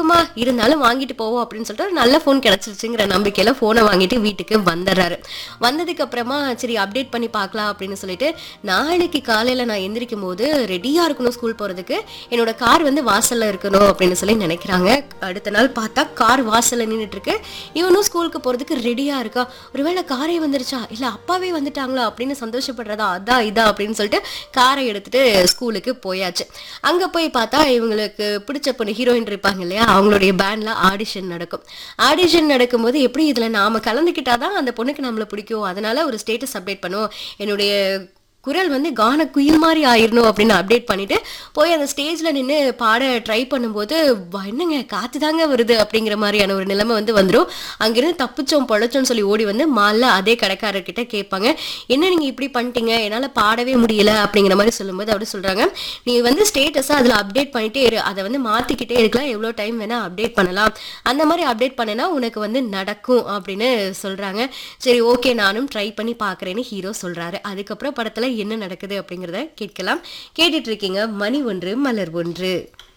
ஆமாமா இருந்தாலும் வாங்கிட்டு போவோம் அப்படின்னு சொல்லிட்டு ஒரு நல்ல ஃபோன் கிடைச்சிருச்சுங்கிற நம்பிக்கையில ஃபோனை வாங்கிட்டு வீட்டுக்கு வந்துடுறாரு வந்ததுக்கு அப்புறமா சரி அப்டேட் பண்ணி பார்க்கலாம் அப்படின்னு சொல்லிட்டு நாளைக்கு காலையில நான் எந்திரிக்கும் போது ரெடியா இருக்கணும் ஸ்கூல் போறதுக்கு என்னோட கார் வந்து வாசல்ல இருக்கணும் அப்படின்னு சொல்லி நினைக்கிறாங்க அடுத்த நாள் பார்த்தா கார் வாசல்ல நின்றுட்டு இருக்கு இவனும் ஸ்கூலுக்கு போறதுக்கு ரெடியா இருக்கா ஒருவேளை காரே வந்துருச்சா இல்ல அப்பாவே வந்துட்டாங்களா அப்படின்னு சந்தோஷப்படுறதா அதான் இதா அப்படின்னு சொல்லிட்டு காரை எடுத்துட்டு ஸ்கூலுக்கு போயாச்சு அங்க போய் பார்த்தா இவங்களுக்கு பிடிச்ச பொண்ணு ஹீரோயின் இருப்பாங்க இல்லையா அவங்களுடைய பேண்ட்ல ஆடிஷன் நடக்கும் ஆடிஷன் நடக்கும்போது எப்படி இதுல நாம கலந்துக்கிட்டாதான் அந்த பொண்ணுக்கு நம்மள பிடிக்கும் அதனால ஒரு ஸ்டேட்டஸ் அப்டேட் பண்ணுவோம் என்னுடைய குரல் வந்து கான குயில் மாதிரி ஆயிரணும் அப்படின்னு அப்டேட் பண்ணிட்டு போய் அந்த ஸ்டேஜ்ல நின்று பாட ட்ரை பண்ணும்போது "வா, என்னங்க காத்து தாங்க வருது அப்படிங்கிற மாதிரியான ஒரு நிலைமை வந்து வந்துடும் அங்கிருந்து தப்பிச்சோம் பொழைச்சோம்னு சொல்லி ஓடி வந்து மால்ல அதே கடைக்காரர்கிட்ட கேட்பாங்க என்ன நீங்க இப்படி பண்ணிட்டீங்க என்னால பாடவே முடியல அப்படிங்கிற மாதிரி சொல்லும்போது அப்படி சொல்றாங்க நீ வந்து ஸ்டேட்டஸை அதுல அப்டேட் பண்ணிட்டே இரு அதை வந்து மாத்திக்கிட்டே இருக்கலாம் எவ்வளோ டைம் வேணா அப்டேட் பண்ணலாம் அந்த மாதிரி அப்டேட் பண்ணனா உனக்கு வந்து நடக்கும் அப்படின்னு சொல்றாங்க சரி ஓகே நானும் ட்ரை பண்ணி பார்க்கறேன்னு ஹீரோ சொல்றாரு அதுக்கப்புறம் படத்துல என்ன நடக்குது அப்படிங்கிறத கேட்கலாம் கேட்டுட்டு இருக்கீங்க மணி ஒன்று மலர் ஒன்று